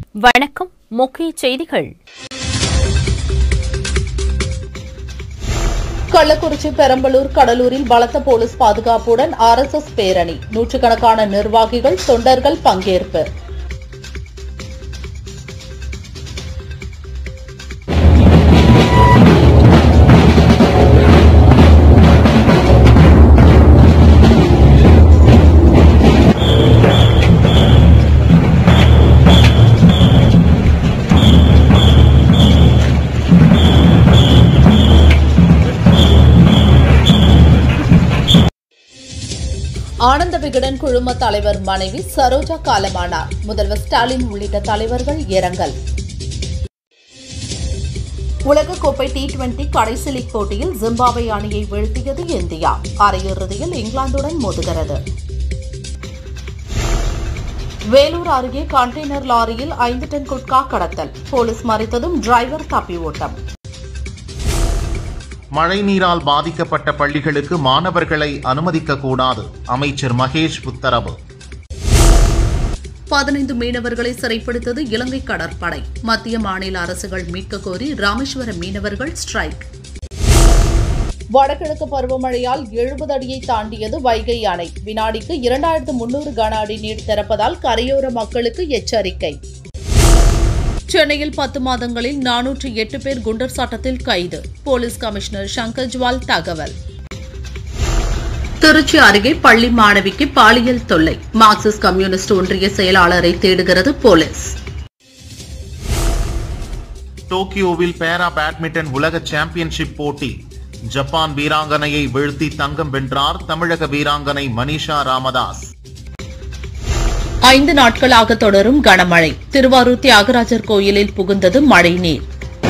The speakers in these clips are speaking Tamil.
வணக்கம் முக்கிய செய்திகள் கள்ளக்குறிச்சி பெரம்பலூர் கடலூரில் பலத்த போலீஸ் பாதுகாப்புடன் ஆர்எஸ்எஸ் பேரணி நூற்றுக்கணக்கான நிர்வாகிகள் தொண்டர்கள் பங்கேற்பு ஆனந்த விகடன் குழும தலைவர் மனைவி சரோஜா காலமானார் முதல்வர் ஸ்டாலின் உள்ளிட்ட தலைவர்கள் இரங்கல் உலகக்கோப்பை டி டுவெண்டி கடைசி லீக் போட்டியில் ஜிம்பாப்வே அணியை வீழ்த்தியது இந்தியா அரையிறுதியில் இங்கிலாந்துடன் மோதுகிறது வேலூர் அருகே கண்டெய்னர் லாரியில் ஐந்து டன் குட்கா கடத்தல் போலீஸ் மறைத்ததும் டிரைவர் தப்பி ஓட்டம் மழைநீரால் பாதிக்கப்பட்ட பள்ளிகளுக்கு மாணவர்களை அனுமதிக்க கூடாது அமைச்சர் மகேஷ் உத்தரவு பதினைந்து மீனவர்களை சிறைப்பிடித்தது இலங்கை கடற்படை மத்திய மாநில அரசுகள் மீட்க கோரி ராமேஸ்வரம் மீனவர்கள் ஸ்ட்ரைக் வடகிழக்கு பருவமழையால் எழுபது அடியை தாண்டியது வைகை அணை வினாடிக்கு இரண்டாயிரத்து முன்னூறு கன அடி நீர் திறப்பதால் கரையோர மக்களுக்கு எச்சரிக்கை சென்னையில் பத்து மாதங்களில் நானூற்று எட்டு பேர் குண்டர் சாட்டத்தில் கைது போலீஸ் கமிஷனர் சங்கர் ஜுவால் தகவல் திருச்சி அருகே பள்ளி மாணவிக்கு பாலியல் தொல்லை மார்க்சிஸ்ட் கம்யூனிஸ்ட் ஒன்றிய செயலாளரை தேடுகிறது போலீஸ் டோக்கியோவில் பேரா பேட்மிண்டன் உலக சாம்பியன்ஷிப் போட்டி ஜப்பான் வீராங்கனையை வீழ்த்தி தங்கம் வென்றார் தமிழக வீராங்கனை மனிஷா ராமதாஸ் ஐந்து நாட்களாக தொடரும் கனமழை திருவாரூர் தியாகராஜர் கோயிலில் புகுந்தது மழைநீர்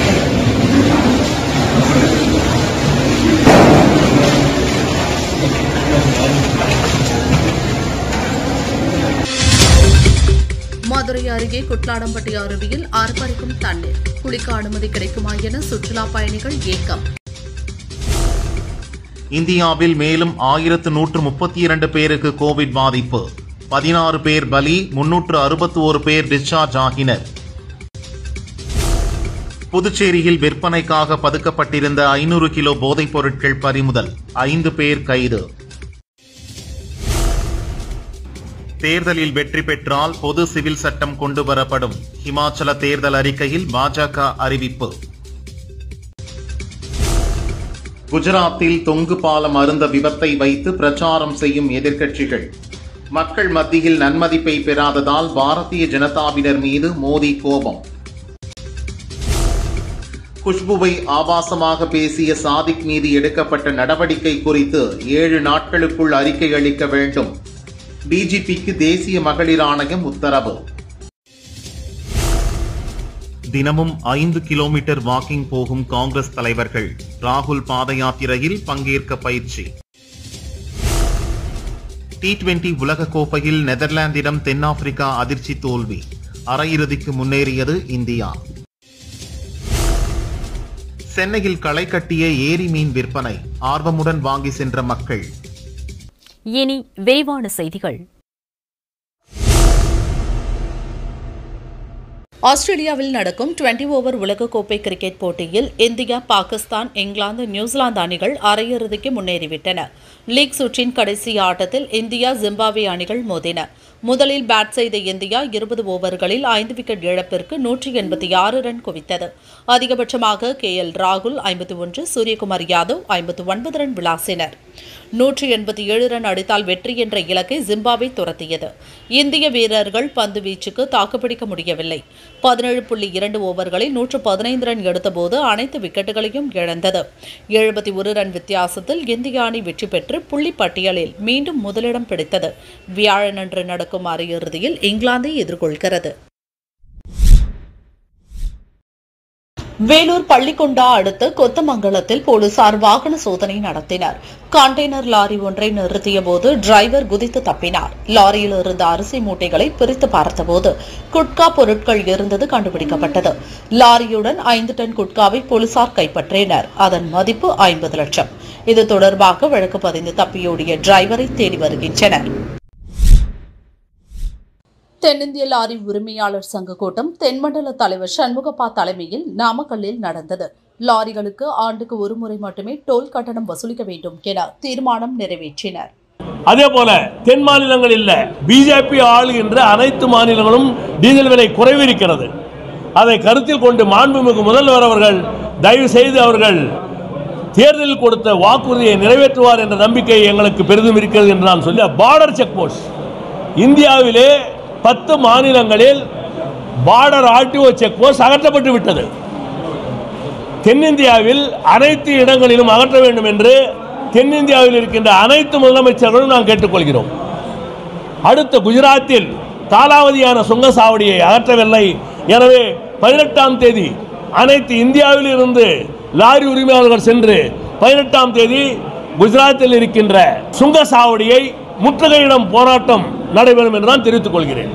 மதுரை அருகே குட்லாடம்பட்டி அருவியில் ஆர்ப்பரிக்கும் தண்ணீர் குளிக்க அனுமதி கிடைக்குமா என சுற்றுலா பயணிகள் ஏக்கம் இந்தியாவில் மேலும் ஆயிரத்து நூற்று முப்பத்தி இரண்டு பேருக்கு கோவிட் பாதிப்பு பதினாறு பேர் பலி முன்னூற்று அறுபத்தி ஒரு பேர் டிஸ்சார்ஜ் ஆகினர் புதுச்சேரியில் விற்பனைக்காக பதுக்கப்பட்டிருந்த ஐநூறு கிலோ போதைப் பொருட்கள் பறிமுதல் ஐந்து பேர் கைது தேர்தலில் வெற்றி பெற்றால் பொது சிவில் சட்டம் கொண்டு வரப்படும் ஹிமாச்சல தேர்தல் அறிக்கையில் பாஜக அறிவிப்பு குஜராத்தில் தொங்கு பாலம் அருந்த விபத்தை வைத்து பிரச்சாரம் செய்யும் எதிர்க்கட்சிகள் மக்கள் மத்தியில் நன்மதிப்பை பெறாததால் பாரதிய ஜனதாவினர் மீது மோடி கோபம் குஷ்புவை ஆபாசமாக பேசிய சாதிக் மீது எடுக்கப்பட்ட நடவடிக்கை குறித்து ஏழு நாட்களுக்குள் அறிக்கை அளிக்க வேண்டும் டிஜிபிக்கு தேசிய மகளிர் ஆணையம் உத்தரவு தினமும் ஐந்து கிலோமீட்டர் வாக்கிங் போகும் காங்கிரஸ் தலைவர்கள் ராகுல் பாத யாத்திரையில் பங்கேற்க பயிற்சி டி டுவெண்டி உலகக்கோப்பையில் நெதர்லாந்திடம் தென்னாப்பிரிக்கா அதிர்ச்சி தோல்வி அரையிறுதிக்கு முன்னேறியது இந்தியா சென்னையில் களை கட்டிய ஏரி மீன் விற்பனை ஆர்வமுடன் வாங்கி சென்ற மக்கள் இனி விரிவான செய்திகள் ஆஸ்திரேலியாவில் நடக்கும் டுவெண்டி ஓவர் உலகக்கோப்பை கிரிக்கெட் போட்டியில் இந்தியா பாகிஸ்தான் இங்கிலாந்து நியூசிலாந்து அணிகள் அரையிறுதிக்கு முன்னேறிவிட்டன லீக் சுற்றின் கடைசி ஆட்டத்தில் இந்தியா ஜிம்பாப்வே அணிகள் மோதின முதலில் பேட் செய்த இந்தியா இருபது ஓவர்களில் ஐந்து விக்கெட் இழப்பிற்கு நூற்றி எண்பத்தி ஆறு ரன் குவித்தது அதிகபட்சமாக கே எல் ராகுல் ஐம்பத்தி ஒன்று சூரியகுமார் யாதவ் ஐம்பத்தி ஒன்பது ரன் விளாசினர் நூற்றி எண்பத்தி ஏழு ரன் அடித்தால் வெற்றி என்ற இலக்கை ஜிம்பாப்வே துரத்தியது இந்திய வீரர்கள் பந்து வீச்சுக்கு தாக்குப்பிடிக்க முடியவில்லை பதினேழு புள்ளி இரண்டு ஓவர்களில் நூற்று பதினைந்து ரன் எடுத்தபோது அனைத்து விக்கெட்டுகளையும் இழந்தது எழுபத்தி ஒரு ரன் வித்தியாசத்தில் இந்திய அணி வெற்றி பெற்று புள்ளி பட்டியலில் மீண்டும் முதலிடம் பிடித்தது வியாழனன்று நடக்கும் அரையிறுதியில் இங்கிலாந்தை எதிர்கொள்கிறது வேலூர் பள்ளிக்கொண்டா அடுத்து கொத்தமங்கலத்தில் போலீசார் வாகன சோதனை நடத்தினர் கண்டெய்னர் லாரி ஒன்றை நிறுத்திய போது டிரைவர் குதித்து தப்பினார் லாரியில் இருந்த அரிசி மூட்டைகளை பிரித்து பார்த்தபோது குட்கா பொருட்கள் இருந்தது கண்டுபிடிக்கப்பட்டது லாரியுடன் ஐந்து டன் குட்காவை போலீசார் கைப்பற்றினர் அதன் மதிப்பு ஐம்பது லட்சம் இது தொடர்பாக வழக்கு பதிந்து தப்பியோடிய டிரைவரை தேடி வருகின்றனர் தென்னிந்திய லாரி உரிமையாளர் சங்க கூட்டம் தென்மண்டல தலைவர் சண்முகப்பா தலைமையில் நாமக்கல்லில் நடந்தது லாரிகளுக்கு ஆண்டுக்கு ஒரு முறை மட்டுமே டோல் கட்டணம் வசூலிக்க வேண்டும் என தீர்மானம் நிறைவேற்றினர் அதே போல தென் மாநிலங்கள் இல்ல பிஜேபி ஆளுகின்ற அனைத்து மாநிலங்களும் டீசல் விலை குறைவு இருக்கிறது அதை கருத்தில் கொண்டு மாண்புமிகு முதல்வர் அவர்கள் தயவு செய்து அவர்கள் தேர்தலில் கொடுத்த வாக்குறுதியை நிறைவேற்றுவார் என்ற நம்பிக்கை எங்களுக்கு பெரிதும் இருக்கிறது என்று நான் சொல்லி பார்டர் செக் போஸ்ட் இந்தியாவிலே பத்து மாநிலங்களில் பார்டர் ஆர்டிஓ செக் போஸ்ட் அகற்றப்பட்டு விட்டது தென்னிந்தியாவில் அனைத்து இடங்களிலும் அகற்ற வேண்டும் என்று தென்னிந்தியாவில் இருக்கின்ற அனைத்து முதலமைச்சர்களும் நாம் கேட்டுக்கொள்கிறோம் அடுத்த குஜராத்தில் காலாவதியான சுங்கசாவடியை அகற்றவில்லை எனவே பதினெட்டாம் தேதி அனைத்து இந்தியாவில் இருந்து லாரி உரிமையாளர்கள் சென்று பதினெட்டாம் தேதி குஜராத்தில் இருக்கின்ற சுங்கசாவடியை முற்றுகையிடம் போராட்டம் நடைபெறும் என்று நான் தெரிவித்துக் கொள்கிறேன்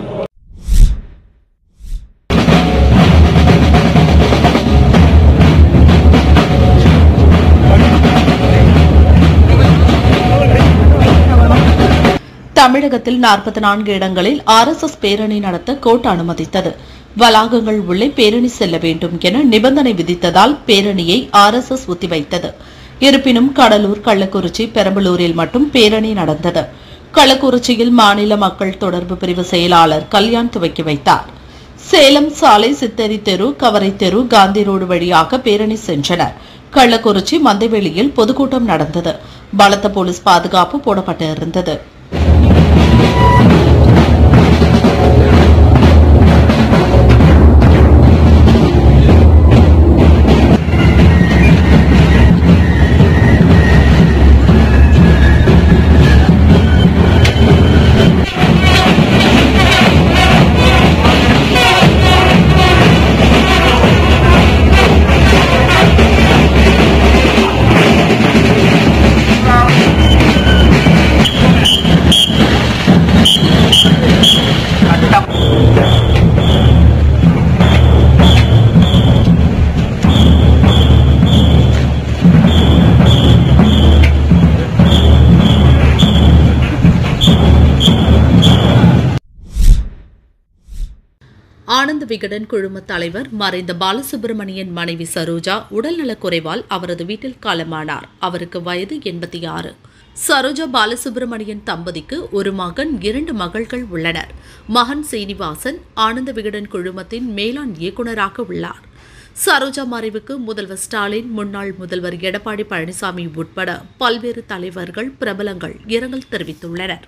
தமிழகத்தில் நாற்பத்தி நான்கு இடங்களில் ஆர்எஸ்எஸ் பேரணி நடத்த கோர்ட் அனுமதித்தது வளாகங்கள் உள்ளே பேரணி செல்ல வேண்டும் என நிபந்தனை விதித்ததால் பேரணியை ஆர்எஸ்எஸ் ஒத்திவைத்தது இருப்பினும் கடலூர் கள்ளக்குறிச்சி பெரம்பலூரில் மட்டும் பேரணி நடந்தது கள்ளக்குறிச்சியில் மாநில மக்கள் தொடர்பு பிரிவு செயலாளர் கல்யாண் துவக்கி வைத்தார் சேலம் சாலை சித்தரி தெரு கவரை தெரு காந்தி ரோடு வழியாக பேரணி சென்றனர் கள்ளக்குறிச்சி மந்தைவெளியில் பொதுக்கூட்டம் நடந்தது பலத்த போலீஸ் பாதுகாப்பு போடப்பட்டு இருந்தது ஆனந்த விகடன் குழும தலைவர் மறைந்த பாலசுப்பிரமணியன் மனைவி சரோஜா உடல்நலக் குறைவால் அவரது வீட்டில் காலமானார் அவருக்கு வயது எண்பத்தி ஆறு சரோஜா பாலசுப்பிரமணியன் தம்பதிக்கு ஒரு மகன் இரண்டு மகள்கள் உள்ளனர் மகன் சீனிவாசன் ஆனந்த விகடன் குழுமத்தின் மேலாண் இயக்குநராக உள்ளார் சரோஜா மறைவுக்கு முதல்வர் ஸ்டாலின் முன்னாள் முதல்வர் எடப்பாடி பழனிசாமி உட்பட பல்வேறு தலைவர்கள் பிரபலங்கள் இரங்கல் தெரிவித்துள்ளனர்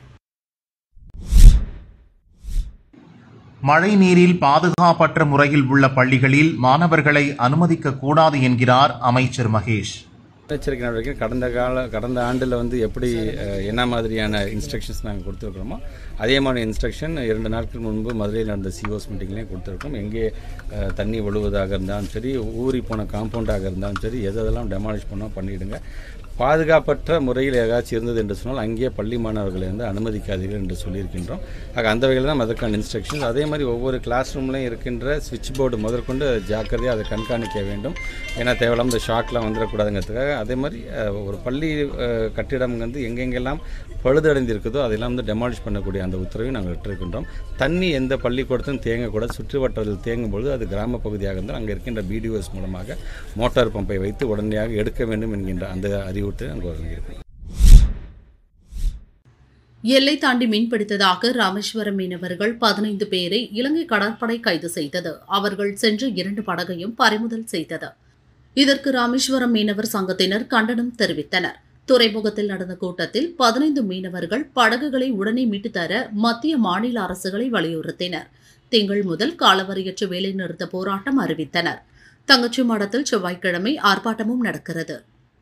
மழை நீரில் பாதுகாப்பற்ற முறையில் உள்ள பள்ளிகளில் மாணவர்களை அனுமதிக்க கூடாது என்கிறார் அமைச்சர் மகேஷ் முன்னெச்சரிக்கை நடவடிக்கை கடந்த கால கடந்த ஆண்டில் வந்து எப்படி அஹ், என்ன மாதிரியான இன்ஸ்ட்ரக்ஷன்ஸ் நாங்கள் கொடுத்துருக்குறோமோ அதே மாதிரி இன்ஸ்ட்ரக்ஷன் இரண்டு நாட்கள் முன்பு மதுரையில் நடந்த சிஓஸ் மீட்டிங்லேயும் கொடுத்துருக்கோம் எங்கே அஹ், தண்ணி ஒழுவதாக இருந்தாலும் சரி ஊறி போன காம்பவுண்டாக இருந்தாலும் சரி எது எதெல்லாம் டெமாலிஷ் பண்ணோம் பண்ணிவிடுங்க பாதுகாப்பற்ற முறையில் ஏதாச்சும் இருந்தது என்று சொன்னால் அங்கேயே பள்ளி மாணவர்களை வந்து அனுமதிக்காதீர்கள் என்று சொல்லியிருக்கின்றோம் ஆக அந்த வகையில் தான் அதற்கான இன்ஸ்ட்ரக்ஷன்ஸ் அதே மாதிரி ஒவ்வொரு கிளாஸ் ரூம்லையும் இருக்கின்ற சுவிட்ச் போர்டு முதற்கொண்டு ஜாக்கிரதையாக அதை கண்காணிக்க வேண்டும் ஏன்னா தேவையில்லாம இந்த ஷாக்லாம் வந்துடக்கூடாதுங்கிறதுக்காக அதே மாதிரி அஹ், ஒரு பள்ளி அஹ், கட்டிடம் வந்து எங்கெங்கெல்லாம் பழுதடைந்திருக்குதோ அதெல்லாம் வந்து டெமாலிஷ் பண்ணக்கூடிய அந்த உத்தரவையும் நாங்கள் விட்டிருக்கின்றோம் தண்ணி எந்த பள்ளிக்கூடத்திலும் தேங்கக்கூடாது சுற்று வட்டாரத்தில் தேங்கும் பொழுது அது கிராம பகுதியாக இருந்தால் அங்கே இருக்கின்ற பிடிஓஸ் மூலமாக மோட்டார் பம்பை வைத்து உடனடியாக எடுக்க வேண்டும் என்கின்ற அந்த அறிவுறுத்தலை நாங்கள் வழங்கியிருக்கிறோம் எல்லை தாண்டி மீன்பிடித்ததாக ராமேஸ்வரம் மீனவர்கள் பதினைந்து பேரை இலங்கை கடற்படை கைது செய்தது அவர்கள் சென்ற இரண்டு படகையும் பறிமுதல் செய்தது இதற்கு ராமேஸ்வரம் மீனவர் சங்கத்தினர் கண்டனம் தெரிவித்தனர் துறைமுகத்தில் நடந்த கூட்டத்தில் பதினைந்து மீனவர்கள் படகுகளை உடனே மீட்டு தர மத்திய மாநில அரசுகளை வலியுறுத்தினர் திங்கள் முதல் காலவரையற்ற வேலைநிறுத்த போராட்டம் அறிவித்தனர் தங்கச்சி மடத்தில் செவ்வாய்க்கிழமை ஆர்ப்பாட்டமும் நடக்கிறது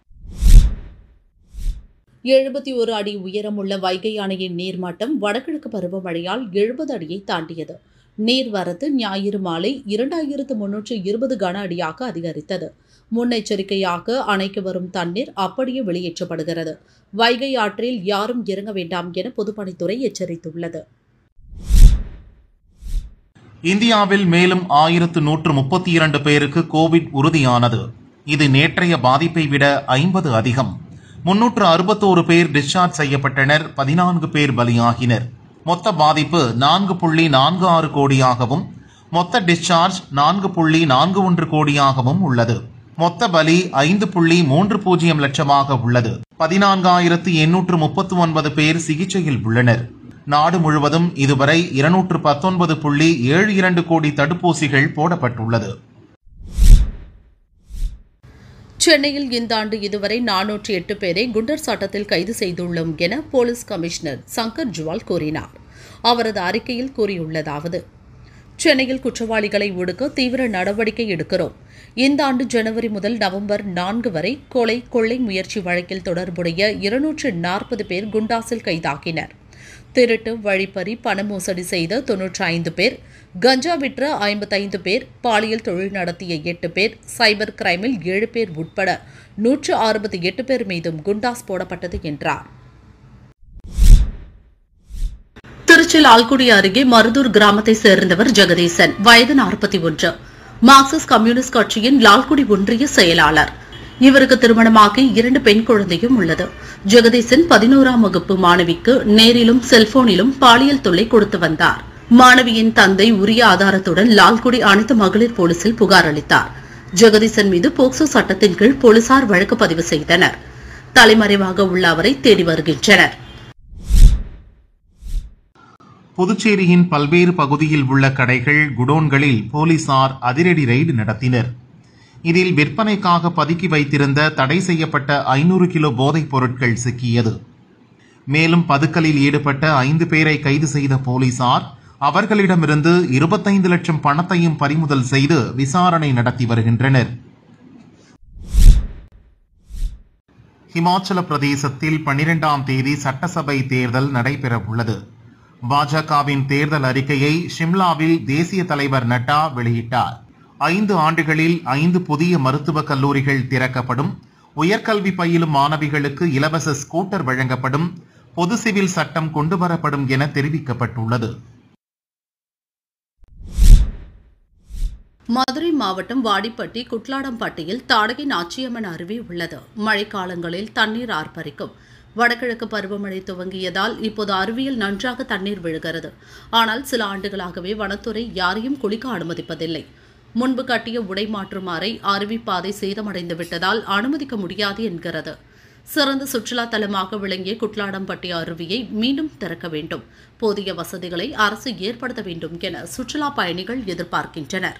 எழுபத்தி ஒரு அடி உயரமுள்ள வைகை அணையின் நீர்மட்டம் வடகிழக்கு பருவமழையால் எழுபது அடியை தாண்டியது நீர்வரத்து ஞாயிறு மாலை இரண்டாயிரத்து முன்னூற்று இருபது கன அடியாக அதிகரித்தது முன்னெச்சரிக்கையாக அணைக்கு வரும் தண்ணீர் அப்படியே வெளியேற்றப்படுகிறது வைகை ஆற்றில் யாரும் இறங்க வேண்டாம் என பொதுப்பணித்துறை எச்சரித்துள்ளது இந்தியாவில் மேலும் ஆயிரத்து நூற்று முப்பத்தி இரண்டு பேருக்கு கோவிட் உறுதியானது இது நேற்றைய பாதிப்பை விட ஐம்பது அதிகம் முன்னூற்று அறுபத்தோரு பேர் டிஸ்சார்ஜ் செய்யப்பட்டனர் பதினான்கு பேர் பலியாகினர் மொத்த பாதிப்பு நான்கு புள்ளி நான்கு ஆறு கோடியாகவும் மொத்த டிஸ்சார்ஜ் நான்கு புள்ளி நான்கு ஒன்று கோடியாகவும் உள்ளது மொத்த பலி ஐந்து புள்ளி மூன்று பூஜ்ஜியம் லட்சமாக உள்ளது பதினான்காயிரத்து எண்ணூற்று முப்பத்து ஒன்பது பேர் சிகிச்சையில் உள்ளனர் நாடு முழுவதும் இதுவரை இருநூற்று பத்தொன்பது புள்ளி ஏழு இரண்டு கோடி தடுப்பூசிகள் போடப்பட்டுள்ளது சென்னையில் இந்த ஆண்டு இதுவரை நானூற்றி எட்டு பேரை குண்டர் சட்டத்தில் கைது செய்துள்ளோம் என போலீஸ் கமிஷனர் சங்கர் ஜுவால் கூறினார் அவரது அறிக்கையில் கூறியுள்ளதாவது சென்னையில் குற்றவாளிகளை ஒடுக்க தீவிர நடவடிக்கை எடுக்கிறோம் இந்த ஆண்டு ஜனவரி முதல் நவம்பர் நான்கு வரை கொலை கொள்ளை முயற்சி வழக்கில் தொடர்புடைய இருநூற்று நாற்பது பேர் குண்டாசில் கைதாகினர் திருட்டு வழிப்பறி பண மோசடி செய்த தொன்னூற்றி ஐந்து பேர் கஞ்சா விற்ற ஐம்பத்தைந்து பேர் பாலியல் தொழில் நடத்திய எட்டு பேர் சைபர் கிரைமில் ஏழு பேர் உட்பட நூற்று அறுபத்தி எட்டு பேர் மீதும் குண்டாஸ் போடப்பட்டது என்றார் திருச்சி லால்குடி அருகே மருதூர் கிராமத்தை சேர்ந்தவர் ஜெகதீசன் வயது நாற்பத்தி ஒன்று மார்க்சிஸ்ட் கம்யூனிஸ்ட் கட்சியின் லால்குடி ஒன்றிய செயலாளர் இவருக்கு திருமணமாகி இரண்டு பெண் குழந்தையும் உள்ளது ஜெகதீசன் பதினோராம் வகுப்பு மாணவிக்கு நேரிலும் செல்போனிலும் பாலியல் தொல்லை கொடுத்து வந்தார் மாணவியின் தந்தை உரிய ஆதாரத்துடன் லால்குடி அனைத்து மகளிர் போலீசில் புகார் அளித்தார் ஜெகதீசன் மீது போக்சோ சட்டத்தின் கீழ் போலீசார் வழக்கு பதிவு செய்தனர் தலைமறைவாக உள்ள அவரை தேடி வருகின்றனர் புதுச்சேரியின் பல்வேறு பகுதியில் உள்ள கடைகள் குடோன்களில் போலீசார் அதிரடி ரெய்டு நடத்தினர் இதில் விற்பனைக்காக பதுக்கி வைத்திருந்த தடை செய்யப்பட்ட ஐநூறு கிலோ போதைப் பொருட்கள் சிக்கியது மேலும் பதுக்கலில் ஈடுபட்ட ஐந்து பேரை கைது செய்த போலீசார் அவர்களிடமிருந்து இருபத்தைந்து லட்சம் பணத்தையும் பறிமுதல் செய்து விசாரணை நடத்தி வருகின்றனர் ஹிமாச்சல பிரதேசத்தில் பன்னிரெண்டாம் தேதி சட்டசபை தேர்தல் நடைபெறவுள்ளது பாஜகவின் தேர்தல் அறிக்கையை ஷிம்லாவில் தேசிய தலைவர் நட்டா வெளியிட்டார் ஐந்து ஆண்டுகளில் ஐந்து புதிய மருத்துவக் கல்லூரிகள் திறக்கப்படும் உயர்கல்வி பயிலும் மாணவிகளுக்கு இலவச ஸ்கூட்டர் வழங்கப்படும் பொது சிவில் சட்டம் கொண்டுவரப்படும் என தெரிவிக்கப்பட்டுள்ளது மதுரை மாவட்டம் வாடிப்பட்டி குட்லாடம்பட்டியில் தாடகை நாச்சியம்மன் அருவி உள்ளது மழைக்காலங்களில் தண்ணீர் ஆர்ப்பரிக்கும் வடகிழக்கு பருவமழை துவங்கியதால் இப்போது அருவியில் நன்றாக தண்ணீர் விழுகிறது ஆனால் சில ஆண்டுகளாகவே வனத்துறை யாரையும் குளிக்க அனுமதிப்பதில்லை முன்பு கட்டிய உடை மாற்றும் அறை அருவி பாதை சேதமடைந்து விட்டதால் அனுமதிக்க முடியாது என்கிறது சிறந்த சுற்றுலா தலமாக விளங்கிய குட்லாடம்பட்டி அருவியை மீண்டும் திறக்க வேண்டும் போதிய வசதிகளை அரசு ஏற்படுத்த வேண்டும் என சுற்றுலா பயணிகள் எதிர்பார்க்கின்றனர்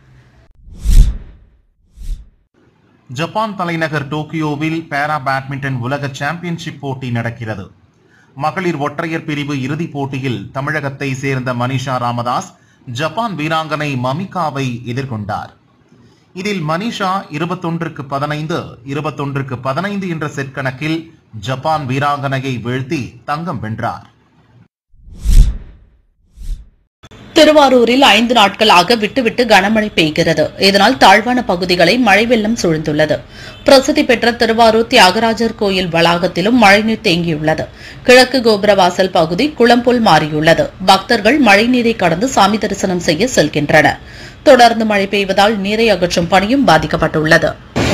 ஜப்பான் தலைநகர் டோக்கியோவில் பாரா பேட்மிண்டன் உலக சாம்பியன்ஷிப் போட்டி நடக்கிறது மகளிர் ஒற்றையர் பிரிவு இறுதிப் போட்டியில் தமிழகத்தை சேர்ந்த மனிஷா ராமதாஸ் ஜப்பான் வீராங்கனை மமிகாவை எதிர்கொண்டார் இதில் மனிஷா இருபத்தொன்றுக்கு பதினைந்து இருபத்தொன்றுக்கு பதினைந்து என்ற செட் கணக்கில் ஜப்பான் வீராங்கனையை வீழ்த்தி தங்கம் வென்றார் திருவாரூரில் ஐந்து நாட்களாக விட்டுவிட்டு கனமழை பெய்கிறது இதனால் தாழ்வான பகுதிகளை மழை வெள்ளம் சூழ்ந்துள்ளது பிரசித்தி பெற்ற திருவாரூர் தியாகராஜர் கோயில் வளாகத்திலும் மழைநீர் தேங்கியுள்ளது கிழக்கு கோபுரவாசல் பகுதி குளம் போல் மாறியுள்ளது பக்தர்கள் மழைநீரை கடந்து சாமி தரிசனம் செய்ய செல்கின்றனர் தொடர்ந்து மழை பெய்வதால் நீரை அகற்றும் பணியும் பாதிக்கப்பட்டுள்ளது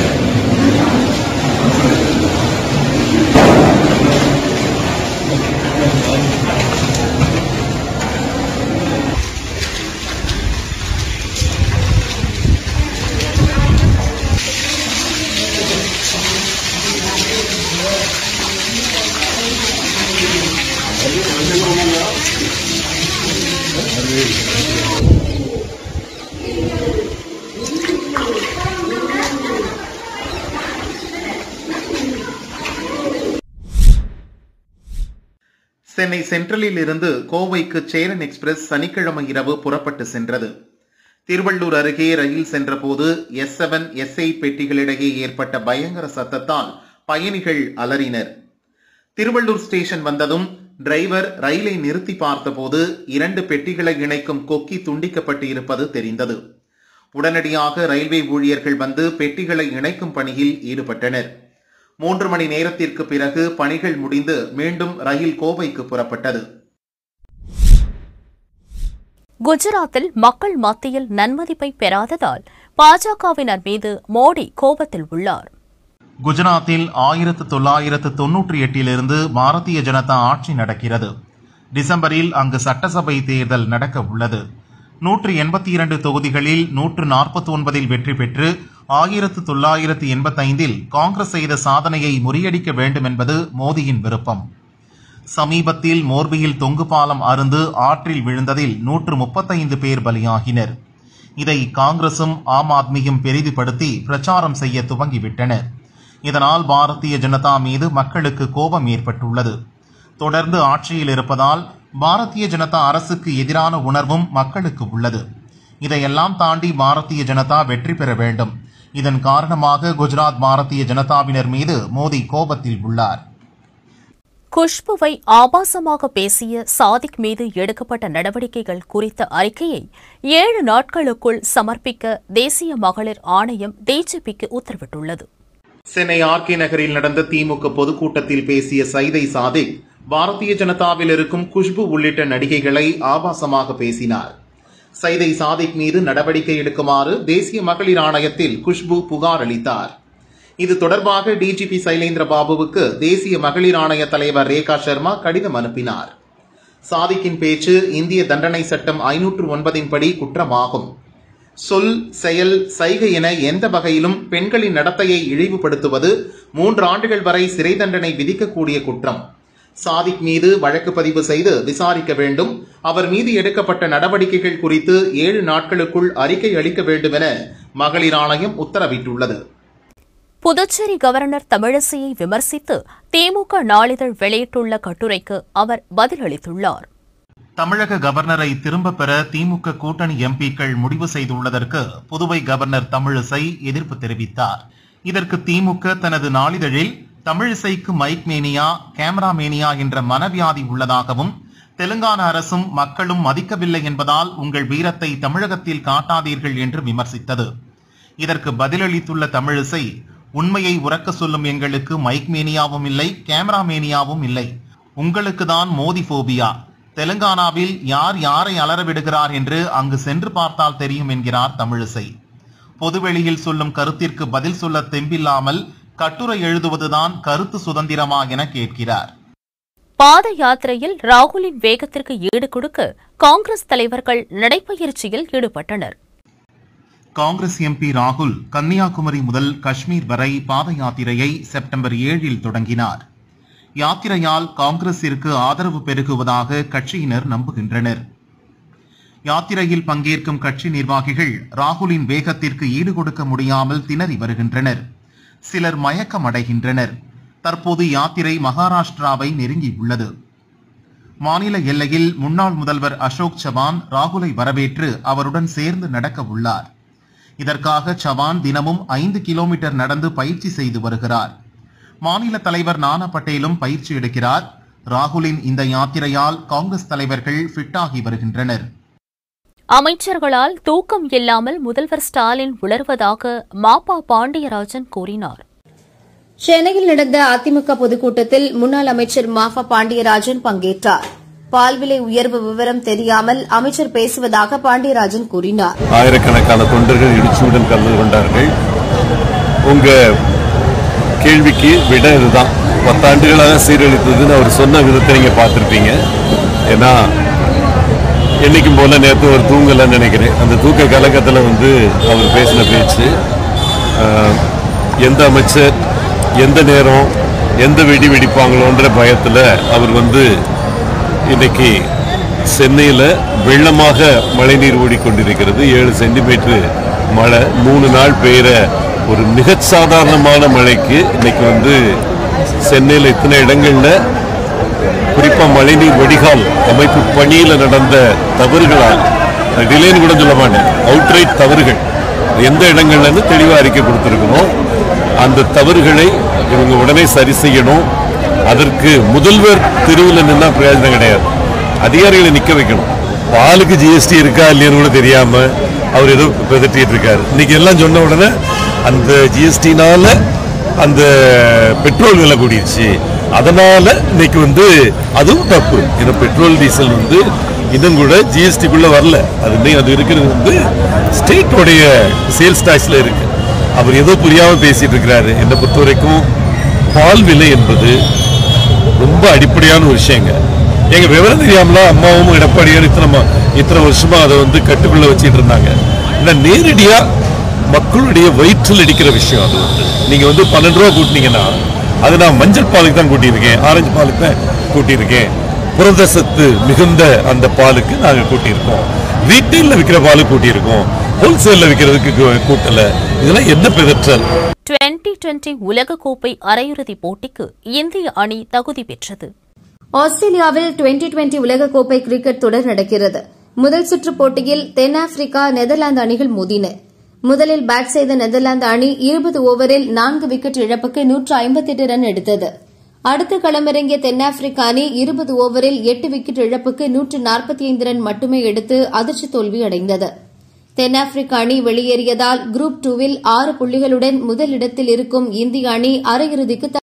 சென்னை சென்ட்ரலில் இருந்து கோவைக்கு சேரன் எக்ஸ்பிரஸ் சனிக்கிழமை இரவு புறப்பட்டு சென்றது திருவள்ளூர் அருகே ரயில் சென்றபோது எஸ் செவன் எஸ் எயிட் பெட்டிகளிடையே ஏற்பட்ட பயங்கர சத்தத்தால் பயணிகள் அலறினர் திருவள்ளூர் ஸ்டேஷன் வந்ததும் டிரைவர் ரயிலை நிறுத்தி பார்த்தபோது இரண்டு பெட்டிகளை இணைக்கும் கொக்கி துண்டிக்கப்பட்டு இருப்பது தெரிந்தது உடனடியாக ரயில்வே ஊழியர்கள் வந்து பெட்டிகளை இணைக்கும் பணியில் ஈடுபட்டனர் மூன்று மணி நேரத்திற்கு பிறகு பணிகள் முடிந்து மீண்டும் ரயில் கோவைக்கு புறப்பட்டது குஜராத்தில் மக்கள் மத்தியில் நன்மதிப்பை பெறாததால் பாஜகவினர் மீது மோடி கோபத்தில் உள்ளார் குஜராத்தில் ஆயிரத்து தொள்ளாயிரத்து தொன்னூற்றி எட்டிலிருந்து பாரதிய ஜனதா ஆட்சி நடக்கிறது டிசம்பரில் அங்கு சட்டசபை தேர்தல் நடக்க உள்ளது நூற்று எண்பத்தி இரண்டு தொகுதிகளில் நூற்று நாற்பத்தி ஒன்பதில் வெற்றி பெற்று ஆயிரத்து தொள்ளாயிரத்து எண்பத்தைந்தில் காங்கிரஸ் செய்த சாதனையை முறியடிக்க வேண்டும் என்பது மோடியின் விருப்பம் சமீபத்தில் மோர்பியில் தொங்கு பாலம் அருந்து ஆற்றில் விழுந்ததில் நூற்று முப்பத்தைந்து பேர் பலியாகினர் இதை காங்கிரசும் ஆம் ஆத்மியும் பெரிதுபடுத்தி பிரச்சாரம் செய்ய துவங்கிவிட்டனர் இதனால் பாரதிய ஜனதா மீது மக்களுக்கு கோபம் ஏற்பட்டுள்ளது தொடர்ந்து ஆட்சியில் இருப்பதால் பாரதிய ஜனதா அரசுக்கு எதிரான உணர்வும் மக்களுக்கு உள்ளது இதையெல்லாம் தாண்டி பாரதிய ஜனதா வெற்றி பெற வேண்டும் இதன் காரணமாக குஜராத் பாரதிய ஜனதாவினர் மீது மோடி கோபத்தில் உள்ளார் குஷ்புவை ஆபாசமாக பேசிய சாதிக் மீது எடுக்கப்பட்ட நடவடிக்கைகள் குறித்த அறிக்கையை ஏழு நாட்களுக்குள் சமர்ப்பிக்க தேசிய மகளிர் ஆணையம் டிஜிபிக்கு உத்தரவிட்டுள்ளது சென்னை ஆர்கே நகரில் நடந்த திமுக பொதுக்கூட்டத்தில் பேசிய சைதை சாதிக் பாரதிய ஜனதாவில் இருக்கும் குஷ்பு உள்ளிட்ட நடிகைகளை ஆபாசமாக பேசினார் சைதை சாதிக் மீது நடவடிக்கை எடுக்குமாறு தேசிய மகளிர் ஆணையத்தில் குஷ்பு புகார் அளித்தார் இது தொடர்பாக டிஜிபி சைலேந்திர பாபுவுக்கு தேசிய மகளிர் ஆணைய தலைவர் ரேகா சர்மா கடிதம் அனுப்பினார் சாதிக்கின் பேச்சு இந்திய தண்டனை சட்டம் ஐநூற்று ஒன்பதின் படி குற்றமாகும் சொல் செயல் சைகை என எந்த வகையிலும் பெண்களின் நடத்தையை இழிவுபடுத்துவது மூன்று ஆண்டுகள் வரை சிறை தண்டனை விதிக்கக்கூடிய குற்றம் சாதிக் மீது வழக்கு பதிவு செய்து விசாரிக்க வேண்டும் அவர் மீது எடுக்கப்பட்ட நடவடிக்கைகள் குறித்து ஏழு நாட்களுக்குள் அறிக்கை அளிக்க வேண்டும் என மகளிர் ஆணையம் உத்தரவிட்டுள்ளது புதுச்சேரி கவர்னர் தமிழிசையை விமர்சித்து திமுக நாளிதழ் வெளியிட்டுள்ள கட்டுரைக்கு அவர் பதிலளித்துள்ளார் தமிழக கவர்னரை திரும்ப பெற திமுக கூட்டணி எம்பிக்கள் முடிவு செய்துள்ளதற்கு புதுவை கவர்னர் தமிழிசை எதிர்ப்பு தெரிவித்தார் இதற்கு திமுக தனது நாளிதழில் தமிழிசைக்கு மைக் மேனியா கேமரா மேனியா என்ற மனவியாதி உள்ளதாகவும் தெலுங்கானா அரசும் மக்களும் மதிக்கவில்லை என்பதால் உங்கள் வீரத்தை தமிழகத்தில் காட்டாதீர்கள் என்று விமர்சித்தது இதற்கு பதிலளித்துள்ள தமிழிசை உண்மையை உறக்க சொல்லும் எங்களுக்கு மைக் மேனியாவும் இல்லை கேமரா மேனியாவும் இல்லை உங்களுக்கு தான் மோதி போபியா தெலுங்கானாவில் யார் யாரை அலற விடுகிறார் என்று அங்கு சென்று பார்த்தால் தெரியும் என்கிறார் தமிழிசை பொதுவெளியில் சொல்லும் கருத்திற்கு பதில் சொல்ல தெம்பில்லாமல் கட்டுரை எழுதுவதுதான் கருத்து சுதந்திரமா என கேட்கிறார் பாத யாத்திரையில் ராகுலின் வேகத்திற்கு ஈடு கொடுக்க காங்கிரஸ் தலைவர்கள் நடைப்பயிற்சியில் ஈடுபட்டனர் காங்கிரஸ் எம்பி ராகுல் கன்னியாகுமரி முதல் காஷ்மீர் வரை பாத யாத்திரையை செப்டம்பர் ஏழில் தொடங்கினார் யாத்திரையால் காங்கிரசிற்கு ஆதரவு பெருகுவதாக கட்சியினர் நம்புகின்றனர் யாத்திரையில் பங்கேற்கும் கட்சி நிர்வாகிகள் ராகுலின் வேகத்திற்கு ஈடு கொடுக்க முடியாமல் திணறி வருகின்றனர் சிலர் மயக்கம் அடைகின்றனர் தற்போது யாத்திரை மகாராஷ்டிராவை நெருங்கியுள்ளது மாநில எல்லையில் முன்னாள் முதல்வர் அசோக் சவான் ராகுலை வரவேற்று அவருடன் சேர்ந்து நடக்க உள்ளார் இதற்காக சவான் தினமும் ஐந்து கிலோமீட்டர் நடந்து பயிற்சி செய்து வருகிறார் மாநில தலைவர் நானா பட்டேலும் பயிற்சி எடுக்கிறார் ராகுலின் இந்த யாத்திரையால் காங்கிரஸ் தலைவர்கள் ஃபிட் ஆகி வருகின்றனர் அமைச்சர்களால் தூக்கம் இல்லாமல் முதல்வர் ஸ்டாலின் உளர்வதாக மாப்பா பாண்டியராஜன் கூறினார் சென்னையில் நடந்த அதிமுக பொதுக்கூட்டத்தில் முன்னாள் அமைச்சர் மாஃபா பாண்டியராஜன் பங்கேற்றார் பால் விலை உயர்வு விவரம் தெரியாமல் அமைச்சர் பேசுவதாக பாண்டியராஜன் கூறினார் ஆயிரக்கணக்கான தொண்டர்கள் இடிச்சுடன் கலந்து கொண்டார்கள் உங்க கேள்விக்கு விட இதுதான் பத்தாண்டுகளாக சீரழித்ததுன்னு அவர் சொன்ன விதத்தை நீங்க பார்த்திருப்பீங்க ஏன்னா என்னைக்கும் போல நேற்று ஒரு தூங்கலன்னு நினைக்கிறேன் அந்த தூக்க கலக்கத்தில் வந்து அவர் பேசின பேச்சு ஆஹ், எந்த அமைச்சர் எந்த நேரம் எந்த வெடி வெடிப்பாங்களோன்ற பயத்தில் அவர் வந்து இன்னைக்கு சென்னையில் வெள்ளமாக மழைநீர் ஓடிக்கொண்டிருக்கிறது ஏழு சென்டிமீட்டர் மழை மூணு நாள் பெய்கிற ஒரு மிகச் சாதாரணமான மழைக்கு இன்னைக்கு வந்து சென்னையில் இத்தனை இடங்களில் குறிப்பா மழைநீர் வடிகால் அமைப்பு பணியில நடந்த தவறுகளால் டிலேன்னு கூட சொல்ல மாட்டேன் அவுட்ரைட் தவறுகள் எந்த இடங்கள்லன்னு தெளிவா அறிக்கை கொடுத்திருக்கணும் அந்த தவறுகளை இவங்க உடனே சரி செய்யணும் அதற்கு முதல்வர் தெருவில் நின்னா பிரயோஜனம் கிடையாது அதிகாரிகளை நிக்க வைக்கணும் பாலுக்கு ஜிஎஸ்டி இருக்கா இல்லையான்னு கூட தெரியாம அவர் ஏதோ பெதட்டிட்டு இருக்காரு இன்னைக்கு எல்லாம் சொன்ன உடனே அந்த ஜிஎஸ்டினால அந்த பெட்ரோல் விலை கூடிருச்சு அதனால இன்னைக்கு வந்து அதுவும் தப்பு ஏன்னா பெட்ரோல் டீசல் வந்து இன்னும் கூட ஜிஎஸ்டிக்குள்ள வரல அது இன்னும் அது இருக்கிறது வந்து ஸ்டேட்டோடைய சேல்ஸ் டாக்ஸ்ல இருக்கு அவர் ஏதோ புரியாம பேசிட்டு இருக்கிறாரு என்னை பொறுத்த வரைக்கும் பால் விலை என்பது ரொம்ப அடிப்படையான ஒரு விஷயங்க எங்க விவரம் தெரியாமல அம்மாவும் எடப்பாடியார் இத்தனை ம- இத்தனை வருஷமா அதை வந்து கட்டுக்குள்ள வச்சிட்டு இருந்தாங்க ஆனா நேரடியா மக்களுடைய வயிற்றில் அடிக்கிற விஷயம் அது வந்து நீங்க வந்து பன்னெண்டு ரூபா கூட்டினீங்கன்னா அது நான் மஞ்சள் பாலுக்கு தான் கூட்டியிருக்கேன் ஆரஞ்சு பாலுக்கு தான் கூட்டியிருக்கேன் புரத சத்து மிகுந்த அந்த பாலுக்கு நாங்க கூட்டியிருக்கோம் ரீட்டைல்ல விற்கிற பாலு கூட்டியிருக்கோம் ஹோல்சேல்ல விற்கிறதுக்கு கூ- கூட்டல இதெல்லாம் என்ன பிதற்றல் டுவெண்டி டுவெண்டி உலகக்கோப்பை அரையிறுதிப் போட்டிக்கு இந்திய அணி தகுதி பெற்றது ஆஸ்திரேலியாவில் டுவெண்டி டுவெண்டி உலகக்கோப்பை கிரிக்கெட் தொடர் நடக்கிறது முதல் சுற்று போட்டியில் தென்னாப்பிரிக்கா நெதர்லாந்து அணிகள் மோதின முதலில் பேட் செய்த நெதர்லாந்து அணி இருபது ஓவரில் நான்கு விக்கெட் இழப்புக்கு நூற்று ஐம்பத்தெட்டு ரன் எடுத்தது அடுத்து களமிறங்கிய தென்னாப்பிரிக்க அணி இருபது ஓவரில் எட்டு விக்கெட் இழப்புக்கு நூற்று நாற்பத்தி ஐந்து ரன் மட்டுமே எடுத்து அதிர்ச்சி தோல்வி அடைந்தது தென்னாப்பிரிக்க அணி வெளியேறியதால் குரூப் டூவில் ஆறு புள்ளிகளுடன் முதலிடத்தில் இருக்கும் இந்திய அணி அரையிறுதிக்கு